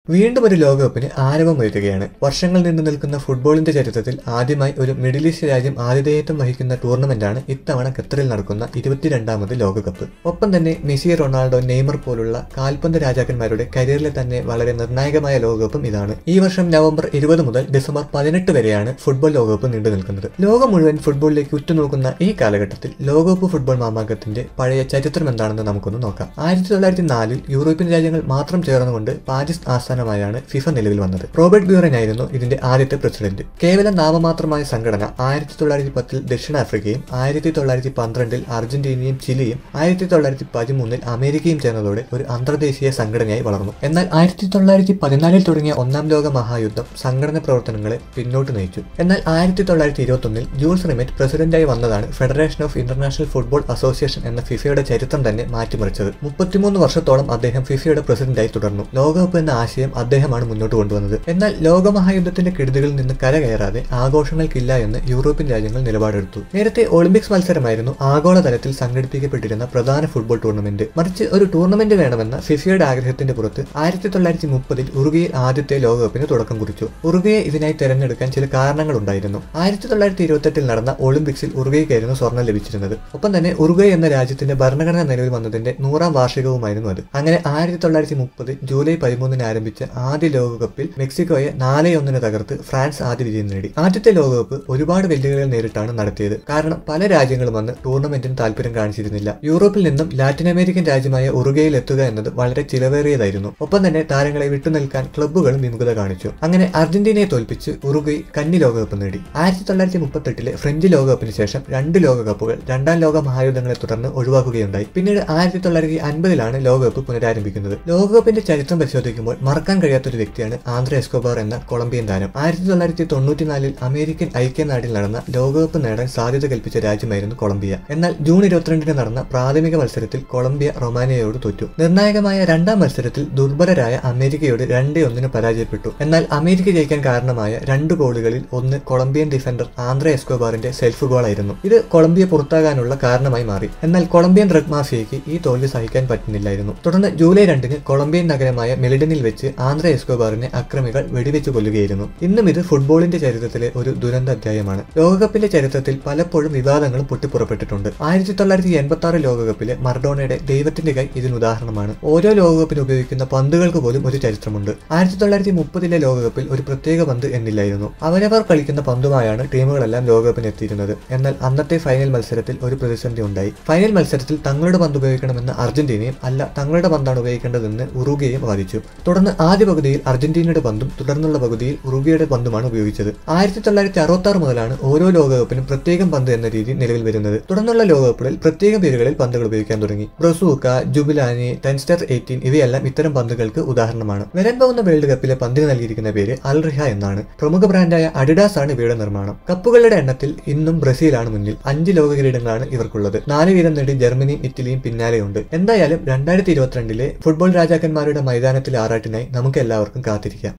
വീണ്ടും ഒരു ലോകകപ്പിന് ആരവമൊരുക്കുകയാണ് വർഷങ്ങൾ നീണ്ടു നിൽക്കുന്ന ഫുട്ബോളിന്റെ ചരിത്രത്തിൽ ആദ്യമായി ഒരു മിഡിൽ ഈസ്റ്റ് രാജ്യം ആതിഥേയത്വം വഹിക്കുന്ന ടൂർണമെന്റാണ് ഇത്തവണ ഖത്തറിൽ നടക്കുന്ന ഇരുപത്തിരണ്ടാമത് ലോകകപ്പ് ഒപ്പം തന്നെ മെസ്സി റൊണാൾഡോ നെയ്മർ പോലുള്ള കാൽപന്ത് രാജാക്കന്മാരുടെ കരിയറിലെ തന്നെ വളരെ നിർണായകമായ ലോകകപ്പും ഇതാണ് ഈ വർഷം നവംബർ ഇരുപത് മുതൽ ഡിസംബർ പതിനെട്ട് വരെയാണ് ഫുട്ബോൾ ലോകകപ്പ് നീണ്ടു നിൽക്കുന്നത് ലോകം മുഴുവൻ ഫുട്ബോളിലേക്ക് ഉറ്റുനോക്കുന്ന ഈ കാലഘട്ടത്തിൽ ലോകകപ്പ് ഫുട്ബോൾ മാമാങ്കത്തിന്റെ പഴയ ചരിത്രം എന്താണെന്ന് നമുക്കൊന്ന് നോക്കാം ആയിരത്തി തൊള്ളായിരത്തി നാലിൽ യൂറോപ്യൻ രാജ്യങ്ങൾ മാത്രം ചേർന്നുകൊണ്ട് പാരീസ് ആസ്ഥാനമായാണ് ഫിഫ നിലവിൽ വന്നത് റോബർട്ട് ബ്യൂറൻ ആയിരുന്നു ഇതിന്റെ ആദ്യത്തെ പ്രസിഡന്റ് കേവലം നാമമാത്രമായ സംഘടന ആയിരത്തി തൊള്ളായിരത്തി പത്തിൽ ദക്ഷിണാഫ്രിക്കയും ആയിരത്തി തൊള്ളായിരത്തി പന്ത്രണ്ടിൽ അർജന്റീനയും ചിലിയും ആയിരത്തി തൊള്ളായിരത്തി പതിമൂന്നിൽ അമേരിക്കയും ചേർന്നതോടെ ഒരു അന്തർദേശീയ സംഘടനയായി വളർന്നു എന്നാൽ ആയിരത്തി തൊള്ളായിരത്തി പതിനാലിൽ തുടങ്ങിയ ഒന്നാം ലോക മഹായുദ്ധം സംഘടന പ്രവർത്തനങ്ങളെ പിന്നോട്ട് നയിച്ചു എന്നാൽ ആയിരത്തി തൊള്ളായിരത്തി ഇരുപത്തൊന്നിൽ ജൂൾസ് റിമെറ്റ് പ്രസിഡന്റായി വന്നതാണ് Federation of International Football Association എന്ന ഫിഫയുടെ ചരിത്രം തന്നെ മാറ്റിമറിച്ചത് മുപ്പത്തിമൂന്ന് വർഷത്തോളം അദ്ദേഹം ഫിഫയുടെ പ്രസിഡന്റായി തുടർന്നു ലോകകപ്പ് എന്ന ആശയം അദ്ദേഹമാണ് മുന്നോട്ട് കൊണ്ടുവന്നത് എന്നാൽ ലോകമഹായുദ്ധത്തിന്റെ കെടുതികളിൽ നിന്ന് കരകയറാതെ ആഘോഷങ്ങൾക്കില്ല എന്ന് യൂറോപ്യൻ രാജ്യങ്ങൾ നിലപാടെടുത്തു നേരത്തെ ഒളിമ്പിക്സ് മത്സരമായിരുന്നു ആഗോളതലത്തിൽ സംഘടിപ്പിക്കപ്പെട്ടിരുന്ന പ്രധാന ഫുട്ബോൾ ടൂർണമെന്റ് മറിച്ച് ഒരു ടൂർണമെന്റ് വേണമെന്ന ഫിഫയുടെ ആഗ്രഹത്തിന്റെ പുറത്ത് ആയിരത്തി തൊള്ളായിരത്തി മുപ്പതിൽ ഉറുഗയിൽ ആദ്യത്തെ ലോകകപ്പിന് തുടക്കം കുറിച്ചു ഉറുഗയെ ഇതിനായി തെരഞ്ഞെടുക്കാൻ ചില കാരണങ്ങളുണ്ടായിരുന്നു ആയിരത്തി തൊള്ളായിരത്തി ഇരുപത്തെട്ടിൽ നടന്ന ഒളിമ്പിക്സിൽ ഉറുഗയ്ക്കായിരുന്നു സ്വർണം ലഭിച്ചിരുന്നത് ഒപ്പം തന്നെ ഉറുഗ എന്ന രാജ്യത്തിന്റെ ഭരണഘടന നിലവിൽ വന്നതിന്റെ നൂറാം വാർഷികവുമായിരുന്നു അത് അങ്ങനെ ആയിരത്തി തൊള്ളായിരത്തി മുപ്പത് ജൂലൈ പതിമൂന്നിന് ആരംഭിച്ച ആദ്യ ലോകകപ്പിൽ മെക്സിക്കോയെ നാല് ഒന്നിന് തകർത്ത് ഫ്രാൻസ് ആദ്യ വിജയം നേടി ആദ്യത്തെ ലോകകപ്പ് ഒരുപാട് വെല്ലുവിളികൾ നേരിട്ടാണ് നടത്തിയത് കാരണം പല രാജ്യങ്ങളും അന്ന് ടൂർണമെന്റിന് താല്പര്യം കാണിച്ചിരുന്നില്ല യൂറോപ്പിൽ നിന്നും ലാറ്റിൻ അമേരിക്കൻ രാജ്യമായ ഉറുഗയിൽ എത്തുക എന്നത് വളരെ ചിലവേറിയതായിരുന്നു ഒപ്പം തന്നെ താരങ്ങളെ വിട്ടുനിൽക്കാൻ ക്ലബ്ബുകളും വിമുഖത കാണിച്ചു അങ്ങനെ അർജന്റീനയെ തോൽപ്പിച്ച് ഉറുഗൈ കന്നി ലോകകപ്പ് നേടി ആയിരത്തി തൊള്ളായിരത്തി മുപ്പത്തെട്ടിലെ ഫ്രഞ്ച് ലോകകപ്പിന് ശേഷം രണ്ട് ലോകകപ്പുകൾ രണ്ടാം ലോക മഹായുദ്ധങ്ങളെ തുടർന്ന് ഒഴിവാക്കുകയുണ്ടായി പിന്നീട് ആയിരത്തി തൊള്ളായിരത്തി അൻപതിലാണ് ലോകകപ്പ് പുനരാരംഭിക്കുന്നത് ലോകകപ്പിന്റെ ചരിത്രം പരിശോധിക്കുമ്പോൾ മറക്കാൻ കഴിയാത്ത ഒരു വ്യക്തിയാണ് ആന്ധ്ര എസ്കോബാർ എന്ന കൊളംബിയൻ താരം ആയിരത്തി തൊള്ളായിരത്തി തൊണ്ണൂറ്റിനാലിൽ അമേരിക്കൻ ഐക്യനാടിൽ നടന്ന ലോകകപ്പ് നേടാൻ സാധ്യത കൽപ്പിച്ച രാജ്യമായിരുന്നു കൊളംബിയ എന്നാൽ ജൂൺ ഇരുപത്തിരണ്ടിന് നടന്ന പ്രാഥമിക മത്സരത്തിൽ കൊളംബിയ റൊമാനിയയോട് തോറ്റു നിർണായകമായ രണ്ടാം മത്സരത്തിൽ ദുർബലരായ അമേരിക്കയോട് രണ്ടേ ഒന്നിന് പരാജയപ്പെട്ടു എന്നാൽ അമേരിക്ക ജയിക്കാൻ കാരണമായ രണ്ട് ഗോളുകളിൽ ഒന്ന് കൊളംബിയൻ ഡിഫൻഡർ ആന്ധ്ര എസ്കോബാറിന്റെ സെൽഫ് ഗോളായിരുന്നു ഇത് കൊളംബിയ പുറത്താകാനുള്ള കാരണമായി മാറി എന്നാൽ കൊളംബിയൻ ഡ്രഗ് മാഫിയയ്ക്ക് ഈ തോൽവി സഹിക്കാൻ പറ്റുന്നില്ലായിരുന്നു തുടർന്ന് ജൂലൈ രണ്ടിന് കൊളംബിയൻ നഗരമായ മെലിഡനിൽ വെച്ച് ആന്ധ്ര എസ്കോബാറിനെ അക്രമികൾ വെടിവെച്ച് കൊല്ലുകയായിരുന്നു ഇന്നും ഇത് ഫുട്ബോളിന്റെ ചരിത്രത്തിലെ ഒരു ദുരന്ത അധ്യായമാണ് ലോകകപ്പിന്റെ ചരിത്രത്തിൽ പലപ്പോഴും വിവാദങ്ങളും പൊട്ടിപ്പുറപ്പെട്ടിട്ടുണ്ട് ആയിരത്തി തൊള്ളായിരത്തി എൺപത്തി ആറ് ലോകകപ്പിലെ മർഡോണയുടെ ദൈവത്തിന്റെ കൈ ഇതിന് ഉദാഹരണമാണ് ഓരോ ലോകകപ്പിന് ഉപയോഗിക്കുന്ന പന്തുകൾക്ക് പോലും ഒരു ചരിത്രമുണ്ട് ആയിരത്തി തൊള്ളായിരത്തി മുപ്പതിലെ ലോകകപ്പിൽ ഒരു പ്രത്യേക പന്ത് എന്നില്ലായിരുന്നു അവരവർ കളിക്കുന്ന പന്തുമായാണ് ടീമുകളെല്ലാം ലോകകപ്പിന് എത്തിയിരുന്നത് എന്നാൽ അന്നത്തെ ഫൈനൽ മത്സരത്തിൽ ഒരു പ്രതിസന്ധി ഉണ്ടായി ഫൈനൽ മത്സരത്തിൽ തങ്ങളുടെ പന്ത് ഉപയോഗിക്കണമെന്ന് അർജന്റീനയും അല്ല തങ്ങളുടെ പന്താണ് ഉപയോഗിക്കേണ്ടതെന്ന് ഉറുഗയും വാദിച്ചു തുടർന്ന് ആദ്യ പകുതിയിൽ അർജന്റീനയുടെ പന്തും തുടർന്നുള്ള പകുതിയിൽ ഉറുഗയുടെ പന്തുമാണ് ഉപയോഗിച്ചത് ആയിരത്തി തൊള്ളായിരത്തി അറുപത്തി ആറ് മുതലാണ് ഓരോ ലോകകപ്പിനും പ്രത്യേകം പന്ത് എന്ന രീതി നിലവിൽ വരുന്നത് തുടർന്നുള്ള ലോകകപ്പുകളിൽ പ്രത്യേക പേരുകളിൽ പന്തുകൾ ഉപയോഗിക്കാൻ തുടങ്ങി ബ്രസൂക്ക ജുബിലാനി ടെൻസ്റ്റർ എയ്റ്റീൻ ഇവയെല്ലാം ഇത്തരം പന്തുകൾക്ക് ഉദാഹരണമാണ് വരാൻ പോകുന്ന വേൾഡ് കപ്പിലെ പന്തിന് നൽകിയിരിക്കുന്ന പേര് അൽ റിഹ എന്നാണ് പ്രമുഖ ബ്രാൻഡായ അഡിഡാസ് ആണ് ഇവയുടെ നിർമ്മാണം കപ്പുകളുടെ എണ്ണത്തിൽ ഇന്നും ബ്രസീലാണ് മുന്നിൽ അഞ്ച് ലോക കിരീടങ്ങളാണ് ഇവർക്കുള്ളത് നാല് വീതം നേടി ജർമ്മനിയും ഇറ്റലിയും പിന്നാലെയുണ്ട് എന്തായാലും രണ്ടായിരത്തി ഇരുപത്തിരണ്ടിലെ ഫുട്ബോൾ രാജാക്കന്മാരുടെ മൈതാനത്തിലെ ആറാട്ടിനായി നമുക്ക് എല്ലാവർക്കും കാത്തിരിക്കാം